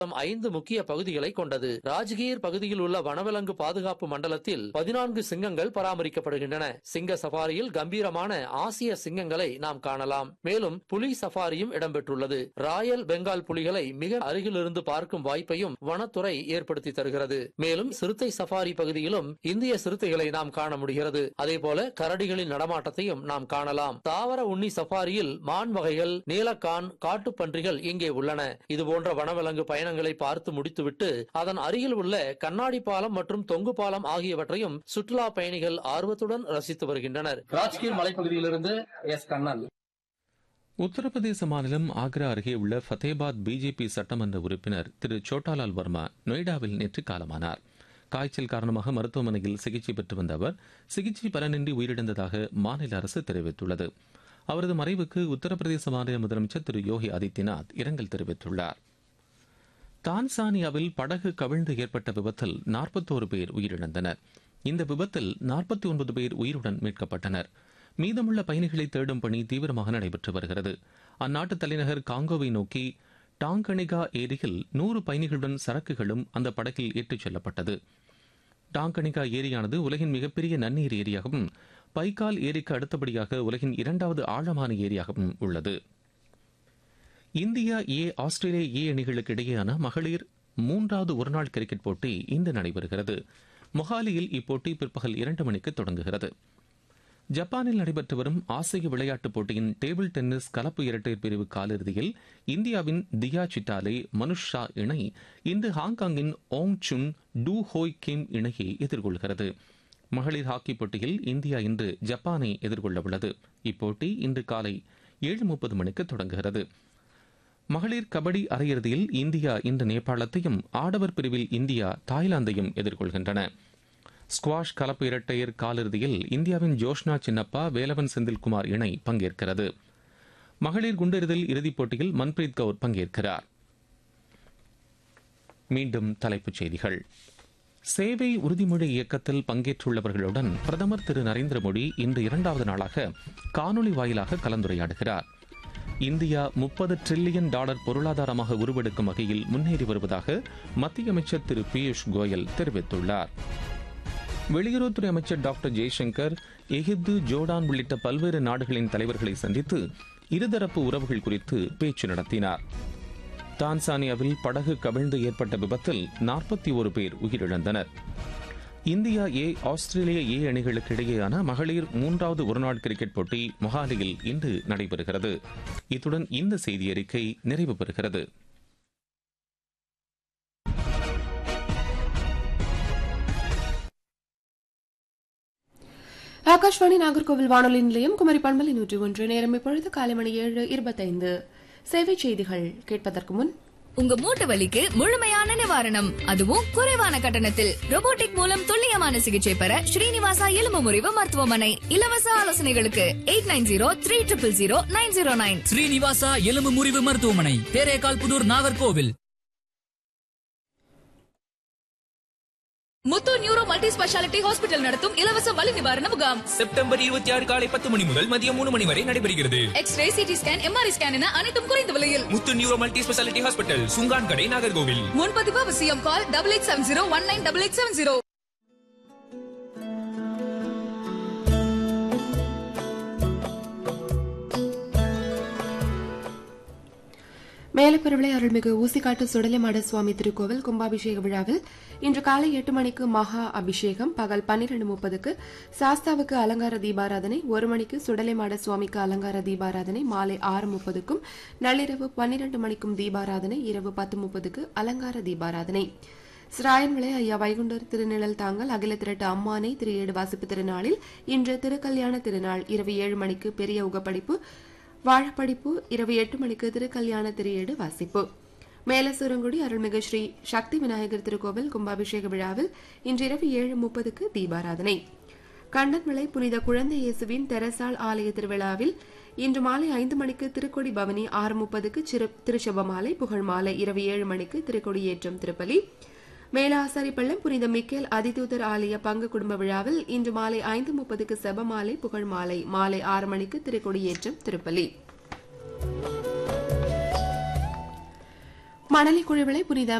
ஐந்து முக்கிய பகுதிகளை கொண்டது ராஜ்கீர் பகுதியில் உள்ள வனவிலங்கு பாதுகாப்பு மண்டலத்தில் பதினான்கு சிங்கங்கள் பராமரிக்கப்படுகின்றன சிங்க சஃபாரியில் கம்பீரமான ஆசிய சிங்கங்களை நாம் காணலாம் மேலும் புலி சஃபாரியும் இடம்பெற்றுள்ளது ராயல் பெங்கால் புலிகளை மிக அருகிலிருந்து பார்க்கும் வாய்ப்பையும் வனத்துறை ஏற்படுத்தி தருகிறது மேலும் சிறுத்தை சஃபாரி பகுதியிலும் இந்திய சிறுத்தைகளை நாம் காண முடிகிறது அதேபோல கரடிகளின் நடமாட்டத்தையும் நாம் காணலாம் தாவர உண்ணி சஃபாரியில் மான் வகைகள் நீலக்கான் காட்டுப்பன்றிகள் இங்கே உள்ளன இதுபோன்ற வனவிலங்கு பயணங்களை பார்த்து முடித்துவிட்டு அதன் அருகில் உள்ள கண்ணாடி பாலம் மற்றும் தொங்கு பாலம் ஆகியவற்றையும் சுற்றுலா பயணிகள் ஆர்வத்துடன் ரசித்து வருகின்றனர் ராஜ்கீர் மலைப்பகுதியிலிருந்து எஸ் கண்ணன் உத்தரப்பிரதேச மாநிலம் ஆக்ரா அருகே உள்ள ஃபத்தேபாத் பிஜேபி சட்டமன்ற உறுப்பினர் திரு சோட்டாலால் வர்மா நொய்டாவில் நேற்று காலமானார் காய்ச்சல் காரணமாக மருத்துவமனையில் சிகிச்சை பெற்று வந்த அவர் சிகிச்சை பலனின்றி உயிரிழந்ததாக மாநில அரசு தெரிவித்துள்ளது அவரது மறைவுக்கு உத்தரப்பிரதேச மாநில முதலமைச்சர் திரு யோகி ஆதித்யநாத் இரங்கல் தெரிவித்துள்ளார் தான்சானியாவில் படகு கவிழ்ந்து ஏற்பட்ட விபத்தில் நாற்பத்தோரு பேர் உயிரிழந்தனர் இந்த விபத்தில் நாற்பத்தி ஒன்பது பேர் உயிருடன் மீட்கப்பட்டனர் மீதமுள்ள பயணிகளை தேடும் பணி தீவிரமாக நடைபெற்று வருகிறது அந்நாட்டு தலைநகர் காங்கோவை நோக்கி டாங்கனிகா ஏரியில் நூறு பயணிகளுடன் சரக்குகளும் அந்த படகில் ஏற்றிச் செல்லப்பட்டது டாங்கனிகா ஏரியானது உலகின் மிகப்பெரிய நன்னீர் ஏரியாகவும் பைக்கால் ஏரிக்கு அடுத்தபடியாக உலகின் இரண்டாவது ஆழமான ஏரியாகவும் உள்ளது இந்தியா ஏ ஆஸ்திரேலியா ஏ அணிகளுக்கு இடையேயான மகளிர் மூன்றாவது ஒருநாள் கிரிக்கெட் போட்டி இன்று நடைபெறுகிறது மொஹாலியில் இப்போட்டி பிற்பகல் இரண்டு மணிக்கு தொடங்குகிறது ஜப்பானில் நடைபெற்று வரும் ஆசிய விளையாட்டுப் போட்டியின் டேபிள் டென்னிஸ் கலப்பு இரட்டையர் பிரிவு காலிறுதியில் இந்தியாவின் தியா சிட்டாலே மனுஷ் ஷா இணை இன்று ஹாங்காங்கின் ஓங் சுன் டூ ஹோய் கிம் இணையை எதிர்கொள்கிறது மகளிர் ஹாக்கி போட்டியில் இந்தியா இன்று ஜப்பானை எதிர்கொள்ள உள்ளது இப்போட்டி இன்று காலை ஏழு முப்பது மணிக்கு தொடங்குகிறது மகளிர் கபடி அரையிறுதியில் இந்தியா இன்று நேபாளத்தையும் ஆடவர் பிரிவில் இந்தியா தாய்லாந்தையும் எதிர்கொள்கின்றன ஸ்குவாஷ் கலப்பு இரட்டையர் காலிறுதியில் இந்தியாவின் ஜோஷ்னா சின்னப்பா வேலவன் செந்தில்குமார் இணை பங்கேற்கிறது மகளிர் குண்டெறிதல் இறுதிப் போட்டியில் மன்பிரீத் கவுர் பங்கேற்கிறார் மீண்டும் தலைப்புச் செய்திகள் சேவை உறுதிமொழி இயக்கத்தில் பங்கேற்றுள்ளவர்களுடன் பிரதமர் திரு நரேந்திர மோடி இன்று இரண்டாவது நாளாக காணொலி வாயிலாக கலந்துரையாடுகிறார் இந்தியா முப்பது டிரில்லியன் டாலர் பொருளாதாரமாக உருவெடுக்கும் வகையில் முன்னேறி வருவதாக மத்திய அமைச்சர் திரு பியூஷ் கோயல் தெரிவித்துள்ளார் வெளியுறவுத்துறை அமைச்சர் டாக்டர் ஜெய்சங்கர் எகிப்து ஜோர்டான் உள்ளிட்ட பல்வேறு நாடுகளின் தலைவர்களை சந்தித்து இருதரப்பு உறவுகள் குறித்து பேச்சு நடத்தினார் தான்சானியாவில் படகு கவிழ்ந்து ஏற்பட்ட விபத்தில் நாற்பத்தி ஒரு பேர் உயிரிழந்தனர் இந்தியா ஏ ஆஸ்திரேலிய ஏ அணிகளுக்கு இடையேயான மகளிர் மூன்றாவது ஒருநாள் கிரிக்கெட் போட்டி மொஹாலியில் இன்று நடைபெறுகிறது இத்துடன் இந்த செய்தி அறிக்கை நிறைவு பெறுகிறது ஆகாஷ்வாணி நாகர்கோவில் வானொலி நிலையம் குமரி பண்பலை நூற்றி ஒன்று நேரம் இப்பொழுது காலை மணி ஏழு இருபத்தைந்து சேவை செய்திகள் கேட்பதற்கு முன் உங்க மூட்டு வலிக்கு முழுமையான நிவாரணம் அதுவும் குறைவான கட்டணத்தில் robotic மூலம் துல்லியமான சிகிச்சை பெற ஸ்ரீனிவாசா எலும்பு முறிவு மருத்துவமனை இலவச ஆலோசனைகளுக்கு eight nine zero three triple zero nine zero nine Srinivasa எலும்பு முறிவு மருத்துவமனை Therekal Puthur Nagercoil Muthu neuro multi speciality hospital நடத்தும் இலவச வலி நிவாரண முகாம் செப்டம்பர் இருபத்தி ஆறு காலை பத்து மணி முதல் மதியம் மூணு மணி வரை நடைபெறுகிறது X ray CT scan MRI scan என அனைத்தும் குறைந்த விலையில் Muthu neuro multi speciality hospital Sungan Kadai Nagercoil முன்பதிவு அவசியம் call double eight seven zero one nine double eight seven zero Melaperuvilai அருள்மிகு ஊசிக்காட்டு சுடலைமாட சுவாமி திருக்கோவில் கும்பாபிஷேக விழாவில் இன்று காலை எட்டு மணிக்கு மகா அபிஷேகம் பகல் பன்னிரண்டு முப்பதுக்கு சாஸ்தாவுக்கு அலங்கார தீபாராதனை ஒரு மணிக்கு சுடலைமாட சுவாமிக்கு அலங்கார தீபாராதனை மாலை ஆறு முப்பதுக்கும் நள்ளிரவு பன்னிரண்டு மணிக்கும் தீபாராதனை இரவு பத்து முப்பதுக்கு அலங்கார தீபாராதனை சிராயன்விளை ஐயா வைகுண்டர் திருநிழல் தாங்கல் அகில திரட்டு அம்மானை திரு ஏடு வாசிப்பு திருநாளில் இன்று திருக்கல்யாண திருநாள் இரவு ஏழு மணிக்கு பெரிய உகப்படிப்பு வாழப்படிப்பு இரவு எட்டு மணிக்கு திருக்கல்யாண திரையேடு வாசிப்பு மேலசூரங்குடி அருள்மிகு ஸ்ரீ சக்தி விநாயகர் திருக்கோவில் கும்பாபிஷேக விழாவில் இன்றிரவு ஏழு முப்பதுக்கு தீபாராதனை கண்டன்விளை புனித குழந்தை இயேசுவின் தெரசால் ஆலய திருவிழாவில் இன்று மாலை ஐந்து மணிக்கு திருக்கொடி பவனி ஆறு முப்பதுக்கு சிறு- திருச்செபமாலை புகழ் மாலை இரவு ஏழு மணிக்கு திருக்கொடியேற்றம் திருப்பலி மேலாசாரிப்பள்ளம் புனித மிக்கேல் அதிதூதர் ஆலய பங்கு குடும்ப விழாவில் இன்று மாலை ஐந்து முப்பதுக்கு செபமாலை புகழ் மாலை மாலை ஆறு மணிக்கு திருக்கொடியேற்றம் திருப்பலி மணலி குழுவிலை புனித